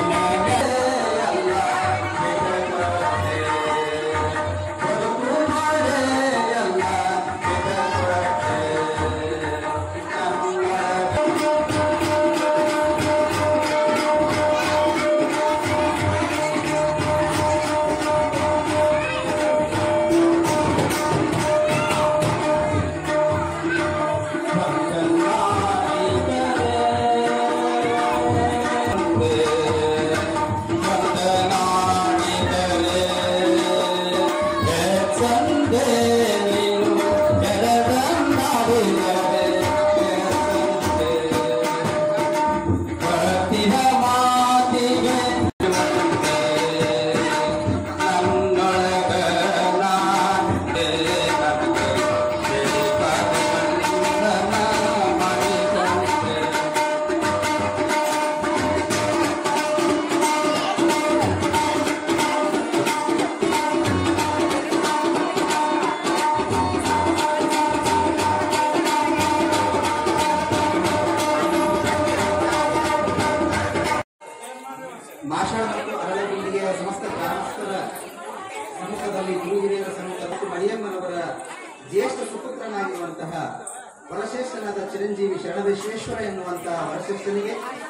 ಮಾಷಾಳ ಮತ್ತು ಅರಳಗುಂಡಿಗೆಯ ಸಮಸ್ತ ಗ್ರಾಮಸ್ಥರ ಸಮ್ಮುಖದಲ್ಲಿ ಗುರು ಹಿರಿಯರ ಸಮ್ಮುಖ ಮತ್ತು ಮರಿಯಮ್ಮನವರ ಜ್ಯೇಷ್ಠ ಸುಪುತ್ರನಾಗಿರುವಂತಹ ವರಶ್ರೇಷ್ಠನಾದ ಚಿರಂಜೀವಿ ಶರಣಬಸವೇಶ್ವರ ಎನ್ನುವಂತಹ ವರಶ್ರೇಷ್ಠನಿಗೆ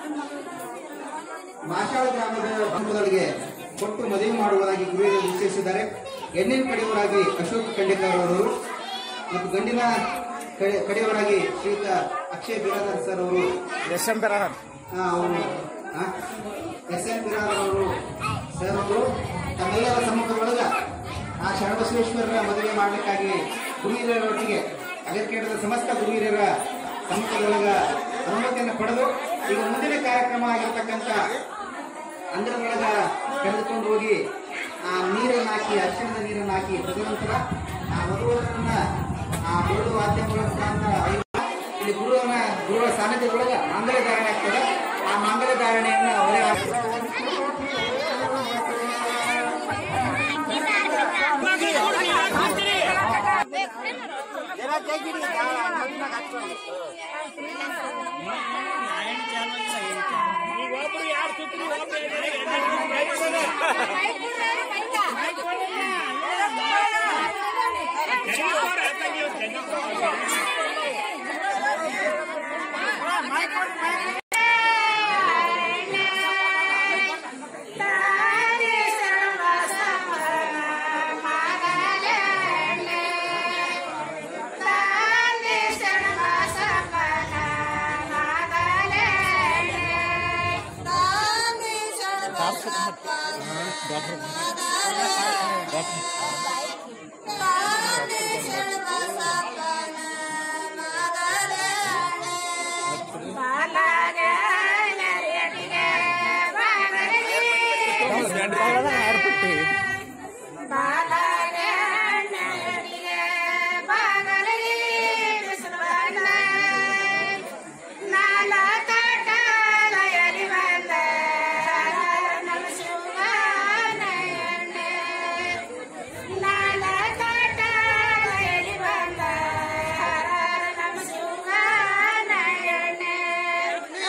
ಮಾಷಾಳ ಗ್ರಾಮದ ಬಂಧುಗಳಿಗೆ ಕೊಟ್ಟು ಮದುವೆ ಮಾಡುವುದಾಗಿ ಗುರುಗಳು ನಿಶ್ಚಯಿಸಿದ್ದಾರೆ ಹೆಣ್ಣಿನ ಕಡೆಯವರಾಗಿ ಅಶೋಕ್ ಖಂಡೇಕರ್ ಅವರು ಮತ್ತು ಗಂಡಿನ ಕಡೆ- ಕಡೆಯವರಾಗಿ ಶ್ರೀಯುತ ಅಕ್ಷಯ್ ಬಿರಾದರ್ ಸರ್ ಅವರು ಎಸ್ ಎಂ ಪೆರಾರ್ ಆ, ಅವರು ಎಸ್ ಎನ್ ಬಿರಾದರ್ ಅವರು ಸರ್ ಅವರು ತಮ್ಮೆಲ್ಲರ ಸಮ್ಮುಖದೊಳಗ ಆ ಶರಣಬಸವೇಶ್ವರರ ಮದುವೆ ಮಾಡಲಿಕ್ಕಾಗಿ ಗುರುಹಿರಿಯರೊಟ್ಟಿಗೆ ಅಗರ್ಕೇಟದ ಸಮಸ್ತ ಗುರುಹಿರಿಯರ ಸಮ್ಮುಖದೊಳಗ ಅನುಮತಿಯನ್ನು ಪಡೆದು ಈಗ ಮುಂದಿನ ಕಾರ್ಯಕ್ರಮ ಆಗಿರ್ತಕ್ಕಂಥ ಅಂಗಳದೊಳಗ ಕರೆದುಕೊಂಡು ಹೋಗಿ ಆ ನೀರನ್ನು ಹಾಕಿ ಅರ್ಶನದ ನೀರನ್ನು ಹಾಕಿ ತದನಂತರ ಆ ವಧುವರನ್ನ ಆ ಬೋಡು ವಾದ್ಯಗಳ ಮುಖಾಂತರ ಇಲ್ಲಿ ಗುರುವನ ಗುರುಗಳ ಸಾನ್ನಿಧ್ಯದೊಳಗ ಮಾಂಗಲ್ಯ ಧಾರಣೆ ಆಗ್ತದೆ ಆ ಮಾಂಗಲ್ಯ ಧಾರಣೆಯನ್ನ ಹೊರೆ ಹಾಕಿ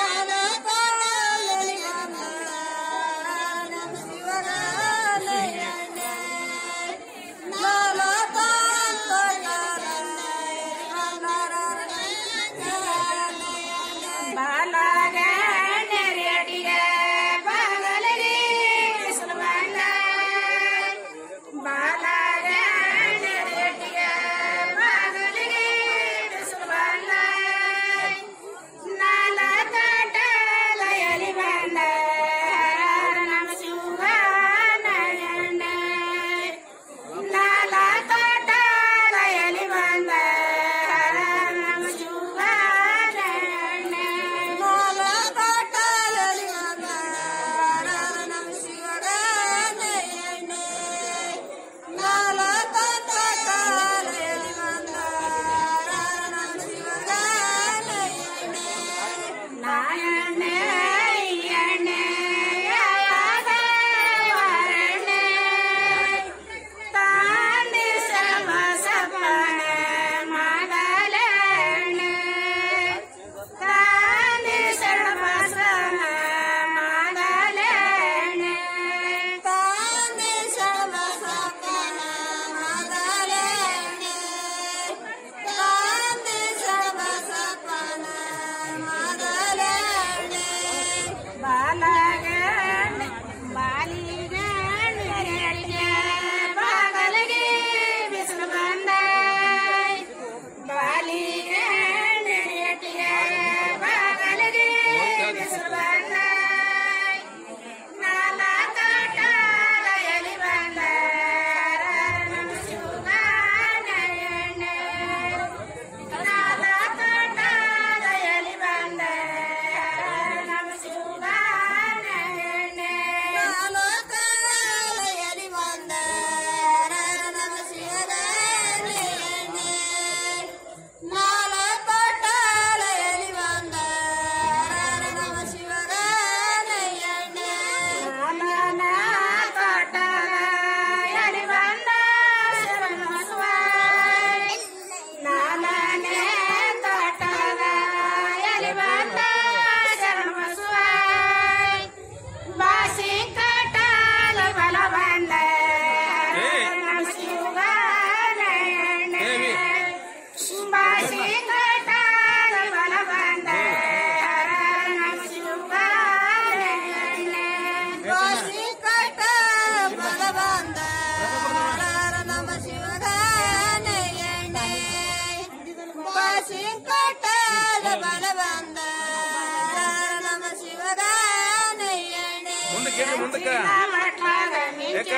ಶಿವಗಾನ ಮುಂದಕ್ಕೆ ಹೇಳ್ರಿ, ಮುಂದಕ್ಕೆ ಯಾಕ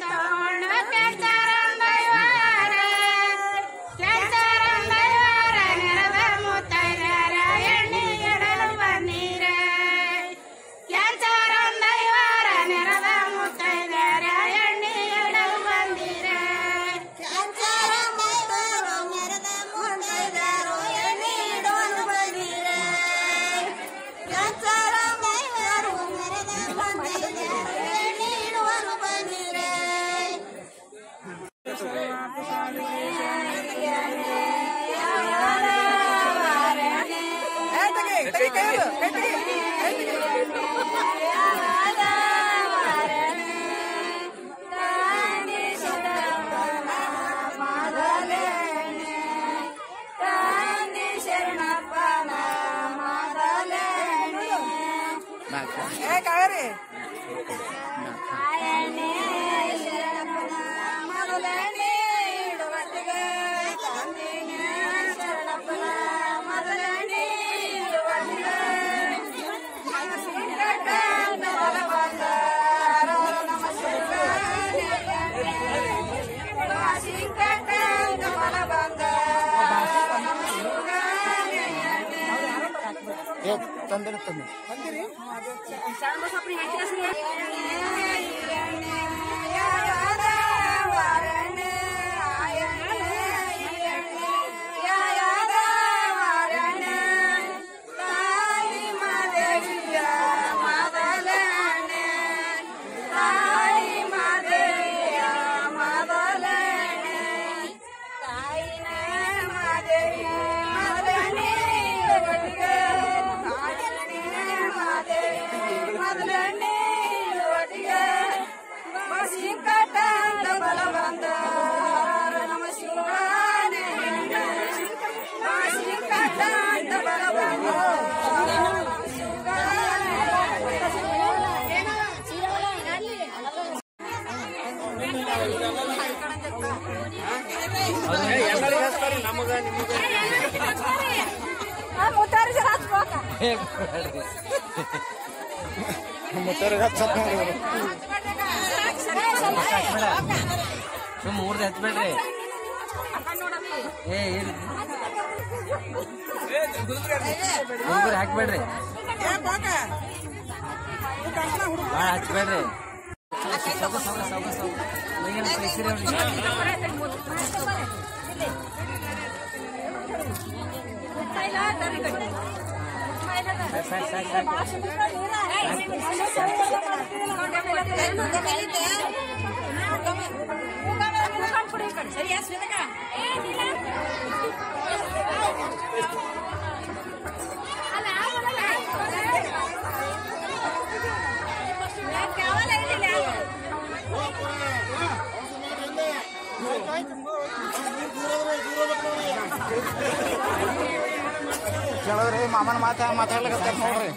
ಸುಮ್ಮ ಮೂರ್ದು ಹಚ್ಬೇಡ್ರಿ ಏ ಇರ್ರಿ. ಹುಡುಗರು ಹಾಕ್ಬೇಡ್ರಿ ಭಾಳ ಹಚ್ಬೇಡ್ರಿ ಸೌಕ ಸೌಕ ಸೌಕ ಸೌಕ ನೀವೇನು ಕಳಿಸಿರಿ ಅವ್ರಿಗೆ ಸಾಕು ಸಾಕು ಸಾಕು ಕೇಳೋದ್ರಿ ಮಾಮನ ಮಾತಾ ಮಾತಾಡ್ಲಿಕ್ಕೆ ನೋಡ್ರಿ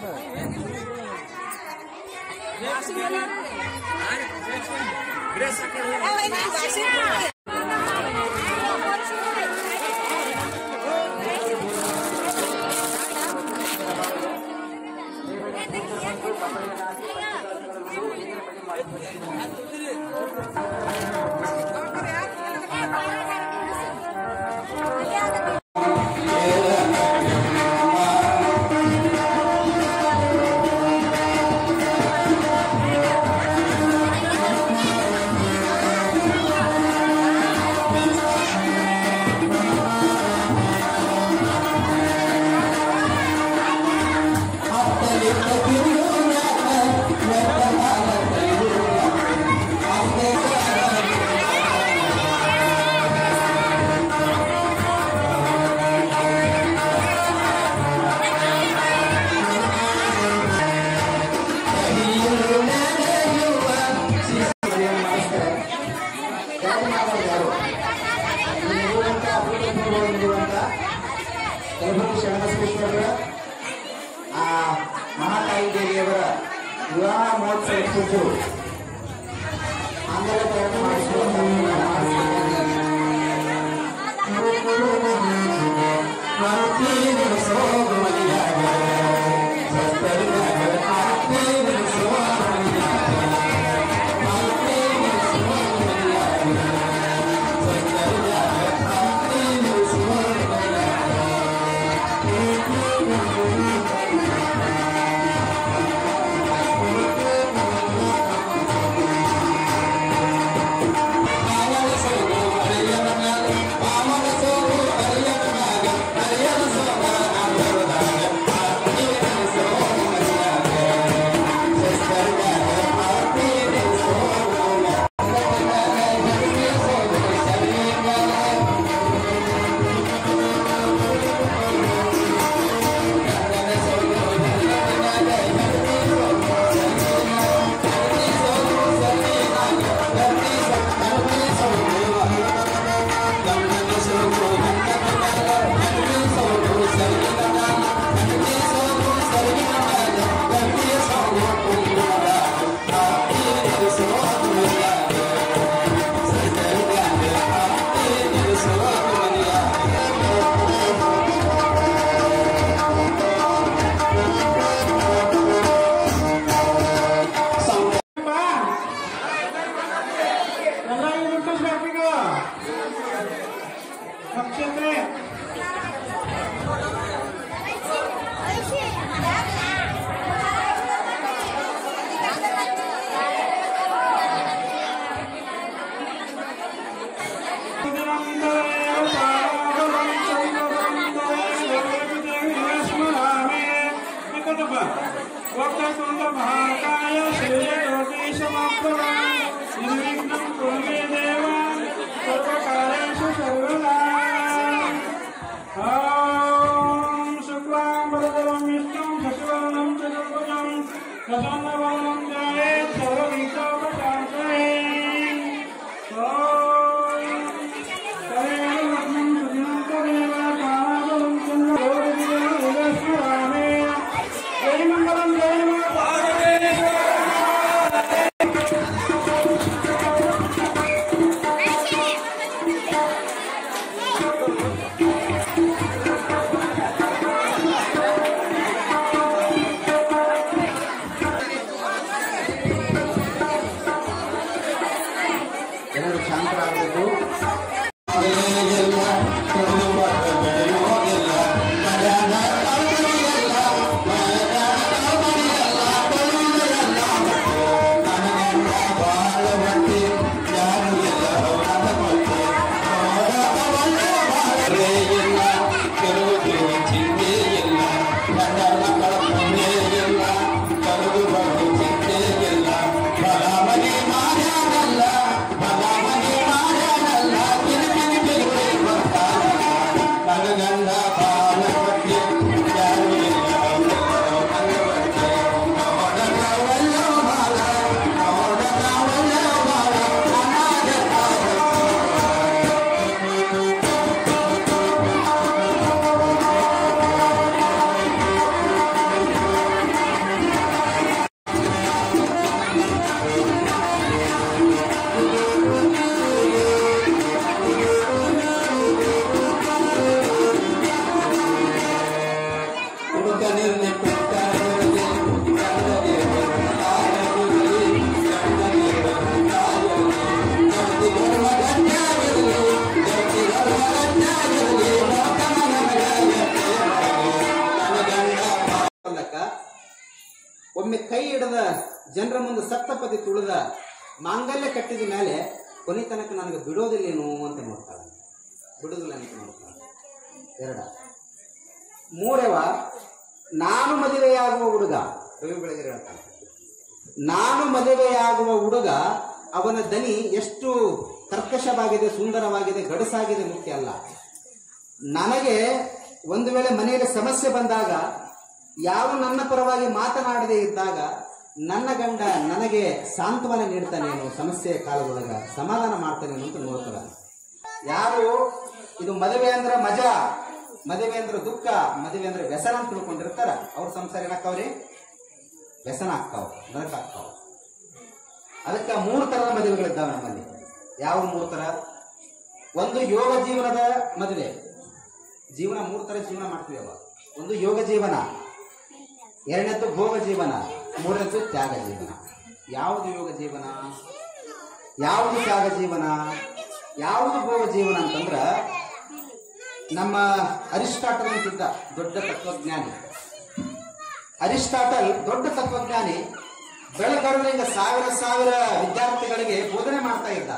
ಕಲಬುರಗಿ ಶರಣಬಸವೇಶ್ವರರ ಆ ಮಹಾತಾಯಿ ದೇವಿಯವರ ವಿವಾಹ ಮಹೋತ್ಸವ ಕುರಿತು ಆಂದೋಲನ ಪ್ರಯತ್ನ ಮಾಡಿಸುವಂತ ಸೋಗಮಲಿಯಾಗ ಎಲ್ಲರೂ ಶಾಂತರಾಗಬೇಕು ಅಲ್ಲಕ್ಕ ಒಮ್ಮೆ ಕೈ ಹಿಡದ ಜನರ ಮುಂದೆ ಸಪ್ತಪದಿ ತುಳಿದ ಮಾಂಗಲ್ಯ ಕಟ್ಟಿದ ಮೇಲೆ ಕೊನೆ ತನಕ ನನಗೆ ಬಿಡೋದಿಲ್ಲೇನು ಅಂತ ನೋಡ್ತಾಳೆ ಬಿಡೋದಿಲ್ಲ ಅಂತ ನೋಡ್ತಾಳೆ ಎರಡ ಮೂರವ ನಾನು ಮದುವೆಯಾಗುವ ಹುಡುಗ ರವಿ ಬೆಳಗೆರೆ ಹೇಳ್ತಾನೆ ನಾನು ಮದುವೆಯಾಗುವ ಹುಡುಗ ಅವನ ದನಿ ಎಷ್ಟು ಕರ್ಕಶವಾಗಿದೆ ಸುಂದರವಾಗಿದೆ ಗಡಸಾಗಿದೆ ಮುಖ್ಯ ಅಲ್ಲ ನನಗೆ ಒಂದು ವೇಳೆ ಮನೆಯಲ್ಲಿ ಸಮಸ್ಯೆ ಬಂದಾಗ ಯಾವ ನನ್ನ ಪರವಾಗಿ ಮಾತನಾಡದೇ ಇದ್ದಾಗ ನನ್ನ ಗಂಡ ನನಗೆ ಸಾಂತ್ವನ ನೀಡ್ತಾನೇನು ಸಮಸ್ಯೆಯ ಕಾಲದೊಳಗ ಸಮಾಧಾನ ಮಾಡ್ತಾನೇನು ಅಂತ ನೋಡ್ತಾರ ಯಾರು ಇದು ಮದುವೆ ಅಂದ್ರೆ ಮಜಾ ಮದುವೆ ಅಂದ್ರೆ ದುಃಖ ಮದುವೆ ಅಂದ್ರೆ ವ್ಯಸನ ಅಂತ ತಿಳ್ಕೊಂಡಿರ್ತಾರ ಅವ್ರ ಸಂಸಾರ ಏನಾಗ್ತಾವ್ರಿ ವ್ಯಸನ ಆಗ್ತಾವ ನರಕ ಆಗ್ತಾವ ಅದಕ್ಕೆ ಮೂರು ತರದ ಮದುವೆಗಳಿದ್ದಾವೆ ನಮ್ಮಲ್ಲಿ ಯಾವ ಮೂರು ತರ ಒಂದು ಯೋಗ ಜೀವನದ ಮದುವೆ ಜೀವನ ಮೂರು ತರ ಜೀವನ ಮಾಡ್ತೀವಿ ಅವ ಒಂದು ಯೋಗ ಜೀವನ ಎರಡನೇದ್ದು ಭೋಗ ಜೀವನ ಮೂರನೇದ್ದು ತ್ಯಾಗ ಜೀವನ ಯಾವುದು ಯೋಗ ಜೀವನ ಯಾವುದು ತ್ಯಾಗ ಜೀವನ ಯಾವುದು ಭೋಗ ಜೀವನ ಅಂತಂದ್ರ ನಮ್ಮ ಅರಿಸ್ಟಾಟಲ್ ಅಂತಿದ್ದ ದೊಡ್ಡ ತತ್ವಜ್ಞಾನಿ ಅರಿಸ್ಟಾಟಲ್ ದೊಡ್ಡ ತತ್ವಜ್ಞಾನಿ ಬೆಳಗಡಲಿಂದ ಸಾವಿರ ಸಾವಿರ ವಿದ್ಯಾರ್ಥಿಗಳಿಗೆ ಬೋಧನೆ ಮಾಡ್ತಾ ಇದ್ದ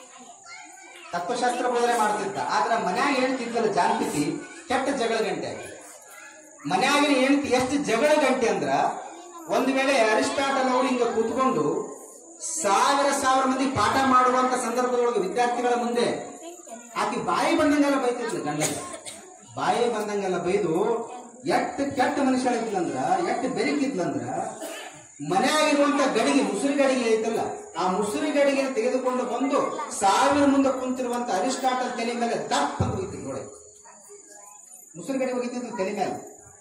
ತತ್ವಶಾಸ್ತ್ರ ಬೋಧನೆ ಮಾಡ್ತಿದ್ದ ಆದ್ರೆ ಮನ್ಯಾಗ ಹೇಳ್ತಿದ್ದಲ್ಲ ಜಾನಪತಿ ಕೆಟ್ಟ ಜಗಳ ಗಂಟೆ ಆಗಿ ಮನ್ಯಾಗಿನ ಹೆಂಡತಿ ಎಷ್ಟು ಜಗಳ ಗಂಟೆ ಅಂದ್ರ ಒಂದ್ ವೇಳೆ ಅರಿಸ್ಟಾಟಲ್ ಅವ್ರು ಹಿಂಗ ಕೂತ್ಕೊಂಡು ಸಾವಿರ ಸಾವಿರ ಮಂದಿ ಪಾಠ ಮಾಡುವಂತ ಸಂದರ್ಭದೊಳಗೆ ವಿದ್ಯಾರ್ಥಿಗಳ ಮುಂದೆ ಆಕೆ ಬಾಯಿ ಬಂದಂಗೆಲ್ಲ ಬೈತಿದ್ಲು ಗಂಡಗೆ ಬಾಯಿ ಬಂದಂಗೆಲ್ಲ ಬೈದು ಎಟ್ಟು ಕೆಟ್ಟ ಮನುಷ್ಯಳಿದ್ಲಂದ್ರ ಎಟ್ಟು ಬೆರಕಿದ್ಲಂದ್ರ ಮನೆಯಾಗಿರುವಂತ ಗಡಿಗೆ ಮುಸುರಿ ಗಡಿಗೆ ಐತಲ್ಲ ಆ ಮುಸುರಿ ಗಡಿಗೆ ತೆಗೆದುಕೊಂಡು ಬಂದು ಸಾವಿರ ಮುಂದೆ ಕುಂತಿರುವಂತ ಅರಿಸ್ಟಾಟಲ್ ತಲೆ ಮೇಲೆ ದಪ್ಪ ಅಂತ ಹೋಗಿತ್ತು ನೋಡಿ ಮುಸುರಿ ಗಡಿ ಹೋಗಿತ್ತು ತಲೆ ಮೇಲೆ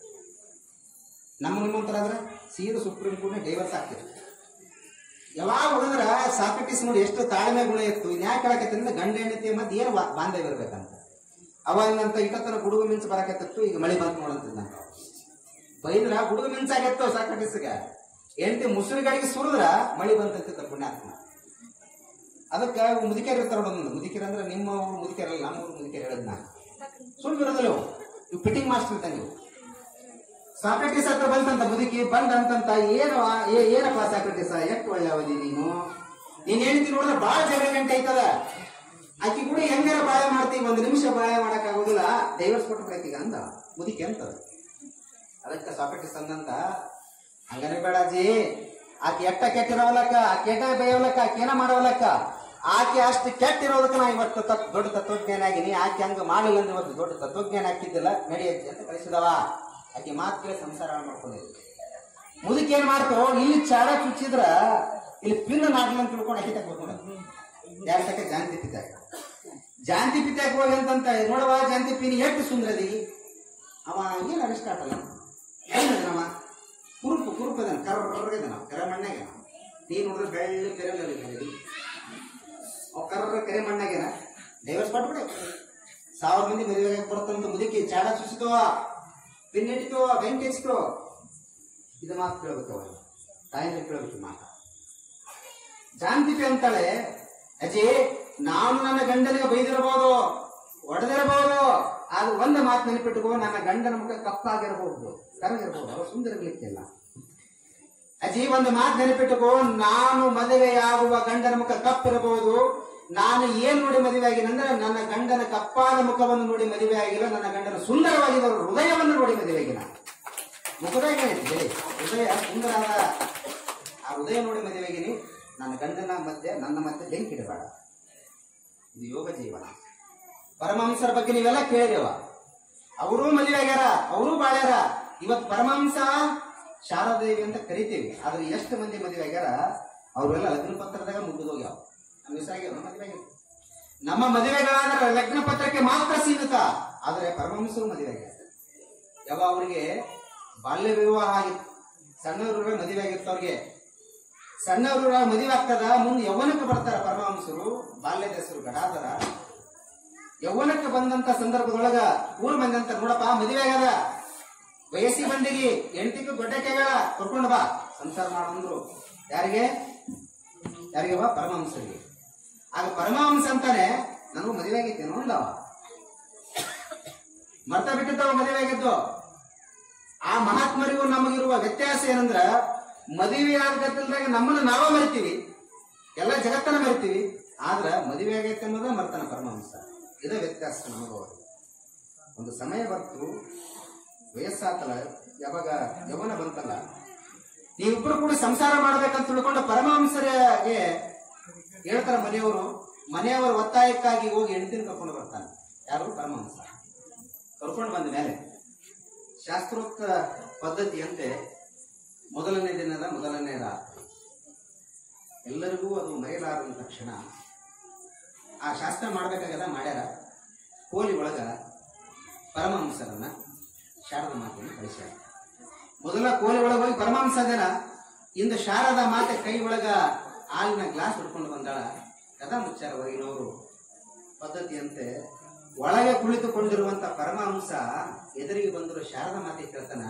ನಮ್ಮ ನಿಮ್ಮಂತರ ಆದ್ರೆ ಸೀದಾ ಸುಪ್ರೀಂ ಕೋರ್ಟ್ ಡೈವರ್ಸ್ ಆಗ್ತಿತ್ತು ಯಾವಾಗ ಹೋದ್ರ ಸಾಕ್ರೆಟಿಸ್ ನೋಡಿ ಎಷ್ಟು ತಾಳ್ಮೆ ಗುಣ ಇತ್ತು ನ್ಯಾಯ ಕೇಳಕತ್ತೆ ಅಂದ್ರೆ ಗಂಡ ಹೆಂಡತಿ ಮತ್ತೆ ಏನು ಬಾ- ಬಾಂಧವ್ಯ ಇರ್ಬೇಕಂತ ಅವಾಗಿನಂತ ಇಟ್ಟತನ ಗುಡುಗು ಮಿಂಚು ಬರಕತ್ತಿತ್ತು ಈಗ ಮಳೆ ಬಂತು ನೋಡಂತಿದ್ದಂತ ಬೈದ್ರ ಗುಡುಗು ಮಿಂಚಾಗತ್ತೋ ಸಾಕ್ರೆಟಿಸ್ಗೆ ಹೆಂಡತಿ ಮುಸುರಿಗಳಿಗೆ ಸುರಿದ್ರ ಮಳಿ ಬಂತಂತಿದ್ದ ಪುಣ್ಯಾತ್ಮ ಅದಕ್ಕ ಮುದುಕೇರ್ ಇರ್ತಾರ ಒಂದೊಂದು ಮುದುಕೇರ್ ಅಂದ್ರೆ ನಿಮ್ಮ ಊರು ಮುದುಕೇರಲ್ಲ ನಮ್ಮ ಊರು ಮುದುಕೇರ್ ಹೇಳದ್ ನಾನು ಸುಳ್ಳು ಇರೋದಿಲ್ಲ ಇವು. ಇವು ಫಿಟ್ಟಿಂಗ್ ಮಾಸ್ಟರ್ ಇದ್ದಂಗೆ ಇವು ಸಾಕ್ರೆಟಿಸ್ ಹತ್ರ ಬಂತಂತ ಮುದುಕಿ ಬಂದಂತಂತ ಏನು ಏ- ಏನಪ್ಪ ಸಾಕ್ರೆಟಿಸ ಎಷ್ಟು ಒಳ್ಳೆ ಅವಧಿ ನೀನು ನೀನ್ ಹೇಳ್ತಿ ನೋಡಿದ್ರೆ ಬಾಳ ಜಗಳ ಗಂಟೆ ಐತದ ಆಕಿ ಕೂಡ ಹೆಂಗಾರ ಬಾಳೆ ಮಾಡ್ತೀವಿ ಒಂದು ನಿಮಿಷ ಬಾಳೆ ಮಾಡಕ್ ಆಗೋದಿಲ್ಲ ಡೈವರ್ಸ್ ಕೊಟ್ಟು ಬಿಡಕ್ಕೀಗ ಅಂದ ಮುದುಕಿ ಅಂತ ಅದಕ್ಕೆ ಸಾಕ್ರೆಟಿಸ್ ಅಂದಂತ ಹಂಗನೇ ಬೇಡಾಜಿ ಆಕೆ ಎಟ್ಟ ಕೆಟ್ಟಿರೋವಲಕ್ಕ ಆಕೆ ಎಟ ಬೇಯವಲಕ್ಕ ಆಕೆ ಏನ ಮಾಡೋವಲಕ್ಕ ಆಕೆ ಅಷ್ಟು ಕೆಟ್ಟಿರೋದಕ್ಕೆ ನಾ ಇವತ್ತು ತತ್- ದೊಡ್ಡ ತತ್ವಜ್ಞಾನ ಆಗಿನಿ ಆಕೆ ಹಂಗ ಮಾಡಲಿಲ್ಲ ಅಂದ್ರೆ ಇವತ್ತು ದೊಡ್ಡ ತತ್ವಜ್ಞಾನ ಹಾಕಿದ್ದಿಲ್ಲ ನಡೆಯಜ್ಜಿ ಅಂತ ಕಳಿಸಿದವ ಆಕೆ ಮಾತು ಕೇಳಿ ಸಂಸಾರ ಮಾಡ್ಕೊಂಡಿದ್ವಿ ಮುದುಕಿ ಏನ್ ಮಾಡ್ತಾರೋ ಇಲ್ಲಿ ಚಾಡ ಚುಚ್ಚಿದ್ರ ಇಲ್ಲಿ ಪಿನ್ ನಾಡ್ಲಿ ಅಂತ ತಿಳ್ಕೊಂಡು ಅಕ್ಕಿ ತಕ್ಕೊಂಡು ಯಾರ ತಕ್ಕ ಜಾಂತಿ ಪಿತ್ತಾಕ ಜಾಂತಿ ಪಿತ್ತಾಕ ಹೋಗಿ ಅಂತಂತ ನೋಡವ ಜಾಂತಿ ಪಿನ್ ಎಷ್ಟು ಸುಂದರದಿ ಅವ ಏನ್ ಅರಿಸ್ಟಾಟಲ್ಲ ಏನದನವ ಕುರುಪು ಕುರುಪದನ ಕರ್ರಗದನ ಕರ ಮಣ್ಣಾಗ ನೀ ನೋಡಿದ್ರೆ ಬೆಳ್ಳಿ ಕೆರೆ ಅವ್ ಕರ್ರ ಕೆರೆ ಮಣ್ಣಾಗೇನ ಡೈವರ್ಸ್ ಮಾಡ್ಬಿಡೆ ಸಾವಿರ ಮಂದಿ ಮದುವೆ ಬರ್ತಂತ ಮುದುಕಿ ಚಾಡ ಚುಸಿತೋ ಪಿನ್ ಹಿಡಿತೋ ಬೆಂಕಿ ಹಚ್ತೋ ಇದು ಮಾತು ಕೇಳ್ಬೇಕು ಅವ ತಾಯಿನ ಕೇಳ್ಬೇಕು ಮಾತು ಜಾನ್ತಿಪಿ ಅಂತಾಳೆ ಅಜ್ಜಿ ನಾನು ನನ್ನ ಗಂಡನಿಗೆ ಬೈದಿರಬಹುದು ಹೊಡೆದಿರಬಹುದು ಆದ್ರೆ ಒಂದು ಮಾತು ನೆನಪಿಟ್ಟುಕೋ ನನ್ನ ಗಂಡನ ಮುಖ ಕಪ್ಪಾಗಿರಬಹುದು ಕರಗಿರಬಹುದು ಅವ ಸುಂದರ ಇರ್ಲಿಕ್ಕಿಲ್ಲ ಅಜ್ಜಿ ಒಂದು ಮಾತು ನೆನಪಿಟ್ಟುಕೋ ನಾನು ಮದುವೆಯಾಗುವ ಗಂಡನ ಮುಖ ಕಪ್ಪಿರಬಹುದು ನಾನು ಏನ್ ನೋಡಿ ಮದುವೆ ಆಗಿನಂದ್ರೆ ನನ್ನ ಗಂಡನ ಕಪ್ಪಾದ ಮುಖವನ್ನು ನೋಡಿ ಮದುವೆ ಆಗಿಲ್ಲ ನನ್ನ ಗಂಡನ ಸುಂದರವಾಗಿರುವ ಹೃದಯವನ್ನು ನೋಡಿ ಮದುವೆ ಆಗಿನ ಮುಖದಾಗ ಏನೈತಿ ಹೃದಯ ಸುಂದರವಾದ ಆ ಹೃದಯ ನೋಡಿ ಮದುವೆ ಆಗಿನಿ ನನ್ನ ಗಂಡನ ಮಧ್ಯೆ ನನ್ನ ಮಧ್ಯೆ ಬೆಂಕಿ ಇಡಬೇಡ ಇದು ಯೋಗ ಜೀವನ ಪರಮಹಂಸರ ಬಗ್ಗೆ ನೀವೆಲ್ಲ ಕೇಳಿದೇವ ಅವರೂ ಮದುವೆ ಆಗ್ಯಾರ ಅವರೂ ಬಾಳ್ಯಾರ ಇವತ್ತು ಪರಮಹಂಸ ಶಾರದೇವಿ ಅಂತ ಕರಿತೀವಿ ಆದ್ರೆ ಎಷ್ಟು ಮಂದಿ ಮದುವೆ ಆಗ್ಯಾರ ಅವರೆಲ್ಲ ಲಗ್ನ ಪತ್ರದಾಗ ಮುಗಿದೋಗ್ಯಾವ ನಮ್ಮ ಹೆಸರಾಗ್ಯಾವ ಮದುವೆ ಆಗ್ಯಾವ ನಮ್ಮ ಮದುವೆಗಳಾದ್ರೆ ಲಗ್ನ ಪತ್ರಕ್ಕೆ ಮಾತ್ರ ಸೀಮಿತ ಆದ್ರೆ ಪರಮಹಂಸರು ಮದುವೆ ಆಗ್ಯಾರ ಯಾವ ಅವರಿಗೆ ಬಾಲ್ಯ ವಿವಾಹ ಆಗಿತ್ತು ಸಣ್ಣವ್ರ ಮದುವೆ ಆಗಿತ್ತು ಅವ್ರಿಗೆ ಸಣ್ಣವ್ರ ಮದುವೆ ಆಗ್ತದ ಮುಂದೆ ಯೌವನಕ್ಕೆ ಬರ್ತಾರ ಪರಮಹಂಸರು ಬಾಲ್ಯದ ಹೆಸರು ಗಡಾದರ ಯೌವನಕ್ಕೆ ಬಂದಂತ ಸಂದರ್ಭದೊಳಗ ಊರ್ ಮಂದಿ ಅಂತ ನೋಡಪ್ಪ ಮದುವೆ ಆಗ್ಯದ ವಯಸ್ಸಿ ಬಂದಿಗಿ ಎಂಟಿಗೂ ಗೊಡ್ಡಕ್ಕೆಗಳ ಕರ್ಕೊಂಡು ಬಾ ಸಂಸಾರ ಮಾಡಂದ್ರು ಯಾರಿಗೆ ಯಾರಿಗೆ ಬಾ ಪರಮಹಂಸರಿಗೆ ಆಗ ಪರಮಹಂಸ ಅಂತಾನೆ ನನಗೂ ಮದುವೆ ಆಗೈತೇನೋ ಅಂದವ ಮರ್ತ ಬಿಟ್ಟಿದ್ದವ ಮದುವೆ ಆಗಿದ್ದು ಆ ಮಹಾತ್ಮರಿಗೂ ನಮಗಿರುವ ವ್ಯತ್ಯಾಸ ಏನಂದ್ರ ಮದುವೆ ಆಗತ್ತಿಲ್ದಾಗ ನಮ್ಮನ್ನ ನಾವ ಮರಿತೀವಿ ಎಲ್ಲ ಜಗತ್ತನ್ನ ಮರಿತೀವಿ ಆದ್ರ ಮದುವೆ ಆಗೈತೆ ಅನ್ನೋದ ಮರ್ತಾನ ಪರಮಹಂಸ ಇದೇ ವ್ಯತ್ಯಾಸ ನಮಗೂ ಅವ್ರಿಗೆ. ಒಂದು ಸಮಯ ಬರ್ತು ವಯಸ್ಸಾತಲ್ಲ ಯಾವಾಗ ಯೌವನ ಬಂತಲ್ಲ ನೀವಿಬ್ರು ಕೂಡ ಸಂಸಾರ ಮಾಡ್ಬೇಕಂತ ತಿಳ್ಕೊಂಡು ಪರಮಹಂಸರಿಗೆ ಹೇಳ್ತಾರ ಮನೆಯವರು ಮನೆಯವರ ಒತ್ತಾಯಕ್ಕಾಗಿ ಹೋಗಿ ಹೆಂಡತಿನ ಕರ್ಕೊಂಡು ಬರ್ತಾನೆ ಯಾರು ಪರಮಹಂಸ ಕರ್ಕೊಂಡು ಬಂದ ಮೇಲೆ ಶಾಸ್ತ್ರೋಕ್ತ ಪದ್ಧತಿಯಂತೆ ಮೊದಲನೇ ದಿನದ ಮೊದಲನೇ ರಾತ್ರಿ ಎಲ್ಲರಿಗೂ ಅದು ಮರೆಯಲಾರದ ತಕ್ಷಣ ಆ ಶಾಸ್ತ್ರ ಮಾಡ್ಬೇಕಾಗದ ಮಾಡ್ಯಾರ ಕೋಲಿ ಒಳಗ ಪರಮಹಂಸರನ್ನ ಶಾರದಾ ಮಾತೆಯನ್ನು ಕಳಿಸ್ಯಾರ ಮೊದಲ ಕೋಲಿ ಒಳಗೆ ಹೋಗಿ ಪರಮಹಂಸ ಜನ ಇಂದು ಶಾರದಾ ಮಾತೆ ಕೈ ಒಳಗ ಹಾಲಿನ ಗ್ಲಾಸ್ ಹಿಡ್ಕೊಂಡು ಬಂದಾಳ ಕದಾ ಮುಚ್ಚಾರ ಹೊರಗಿನವರು ಪದ್ಧತಿಯಂತೆ ಒಳಗೆ ಕುಳಿತುಕೊಂಡಿರುವಂತ ಪರಮಹಂಸ ಎದುರಿಗೆ ಬಂದಿರೋ ಶಾರದಾ ಮಾತೆ ಕೇಳ್ತಾನ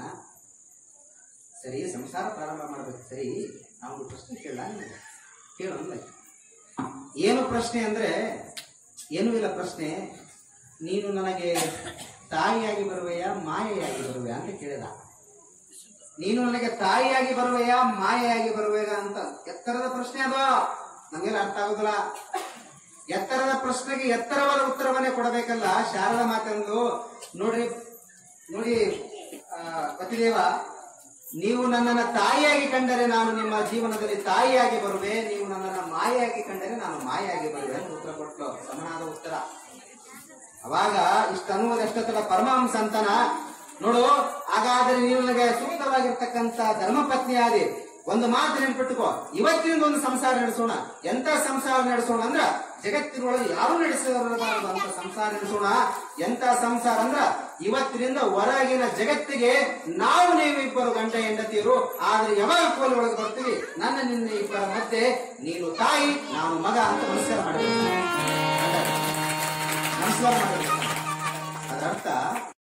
ಸರಿ ಸಂಸಾರ ಪ್ರಾರಂಭ ಮಾಡ್ಬೇಕು ಸರಿ ನಾವು ಪ್ರಶ್ನೆ ಕೇಳ ಕೇಳು ಅಂದ ಏನು ಪ್ರಶ್ನೆ ಅಂದ್ರೆ ಏನೂ ಇಲ್ಲ ಪ್ರಶ್ನೆ ನೀನು ನನಗೆ ತಾಯಿಯಾಗಿ ಬರುವೆಯಾ ಮಾಯೆಯಾಗಿ ಬರುವೆಯಾ ಅಂತ ಕೇಳಿದ ನೀನು ನನಗೆ ತಾಯಿಯಾಗಿ ಬರುವೆಯಾ ಮಾಯೆಯಾಗಿ ಬರುವೆಯಾ ಅಂತ ಎತ್ತರದ ಪ್ರಶ್ನೆ ಅದು ನಮಗೆಲ್ಲ ಅರ್ಥ ಆಗುದಿಲ್ಲ ಎತ್ತರದ ಪ್ರಶ್ನೆಗೆ ಎತ್ತರವಾದ ಉತ್ತರವನ್ನೇ ಕೊಡಬೇಕಲ್ಲ ಶಾರದಾ ಮಾತಂದು ನೋಡ್ರಿ ನೋಡಿ ಆ, ಪತಿದೇವ ನೀವು ನನ್ನನ್ನ ತಾಯಿಯಾಗಿ ಕಂಡರೆ ನಾನು ನಿಮ್ಮ ಜೀವನದಲ್ಲಿ ತಾಯಿಯಾಗಿ ಬರುವೆ ನೀವು ನನ್ನನ್ನ ಮಾಯೆಯಾಗಿ ಕಂಡರೆ ನಾನು ಮಾಯೆಯಾಗಿ ಬರುವೆ ಅಂತ ಉತ್ತರ ಕೊಟ್ಟು ಸಮನಾದ ಉತ್ತರ ಅವಾಗ ಇಷ್ಟ ಅನ್ನುವುದಷ್ಟೊತ್ತಲ್ಲ ಪರಮಹಂಸ ಅಂತಾನ ನೋಡು ಹಾಗಾದ್ರೆ ನೀನು ನನಗೆ ಸೂಕ್ತವಾಗಿರ್ತಕ್ಕಂತ ಧರ್ಮಪತ್ನಿ ಆದಿ ಒಂದು ಮಾತು ನೆನ್ಪಿಟ್ಟುಕೋ ಇವತ್ತಿನಿಂದ ಒಂದು ಸಂಸಾರ ನಡೆಸೋಣ ಎಂತ ಸಂಸಾರ ನಡೆಸೋಣ ಅಂದ್ರ ಜಗತ್ತಿನೊಳಗೆ ಯಾರು ನಡೆಸಬಾರದು ಅಂತ ಸಂಸಾರ ನಡೆಸೋಣ ಎಂತ ಸಂಸಾರ ಅಂದ್ರ ಇವತ್ತಿನಿಂದ ಹೊರಗಿನ ಜಗತ್ತಿಗೆ ನಾವು ನೀವು ಇಬ್ಬರು ಗಂಡ ಹೆಂಡತಿಯರು ಆದ್ರೆ ಯಾವಾಗ ಕೋಲಿ ಒಳಗೆ ಬರ್ತೀವಿ ನನ್ನ ನಿನ್ನ ಇಬ್ಬರ ಮಧ್ಯೆ ನೀನು ತಾಯಿ ನಾನು ಮಗ ಅಂತ ನಮಸ್ಕಾರ ಮಾಡಬೇಕು ನಮಸ್ಕಾರ ಮಾಡಬೇಕು ಅದರ ಅರ್ಥ